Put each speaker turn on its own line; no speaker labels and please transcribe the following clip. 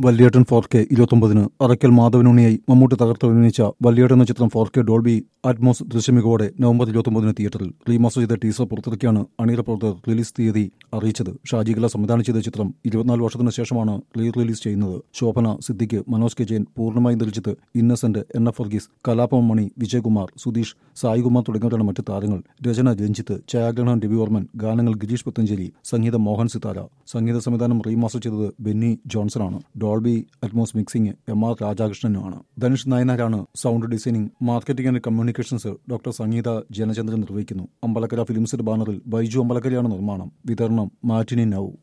വല്യേട്ടൻ four K ഇരുപത്തൊമ്പതിന് അറക്കൽ മാധവനുണ്ണിയായി മമ്മൂട്ടി തകർത്തഭിനയിച്ച വല്യേട്ടൻ എന്ന ചിത്രം ഫോർ കെ ഡോൾബി അറ്റ്മോസ് ദൃശ്യമികവോടെ നവംബർ ഇരുപത്തൊമ്പതിന് തിയേറ്ററിൽ റീമാസ്റ്റർ ചെയ്ത ടീസർ പുറത്തിറക്കിയാണ് അണിയറ പ്രവർത്തകർ റിലീസ് തീയതി അറിയിച്ചത് ഷാജികല സംവിധാനം ചെയ്ത ചിത്രം ഇരുപത്തിനാല് വർഷത്തിന് ശേഷമാണ് റീ റിലീസ് ചെയ്യുന്നത് ശോഭന സിദ്ദിഖ് മനോജ് കെ ജയൻ പൂർണ്ണമായും ധരിച്ചത് ഇന്നസെന്റ് എൻ എഫ് വർഗീസ് കലാപം മണി വിജയകുമാർ സുധീഷ് സായികുമാർ തുടങ്ങിയവരാണ് മറ്റ് താരങ്ങൾ രചന രഞ്ജിത്ത് ഛായാഗ്രഹണം രവിവർമ്മൻ ഗാനങ്ങൾ ഗിരീഷ് പുത്തഞ്ചേരി സംഗീതം മോഹൻ സിതാര സംഗീത സംവിധാനം റീമാസ്റ്റർ ചെയ്തത് ബെന്നി ജോൺസണാണ് Dolby Atmos mixing M R രാധാകൃഷ്ണനുമാണ് ധനുഷ് നായനാരാണ് sound designing marketing and communications doctor Sangeetha Janachandran നിർവഹിക്കുന്നു അമ്പലക്കര ഫിലിംസിന്റെ ബാനറിൽ ബൈജു അമ്പലക്കരയാണ് നിർമ്മാണം വിതരണം മാറ്റിനി നൌ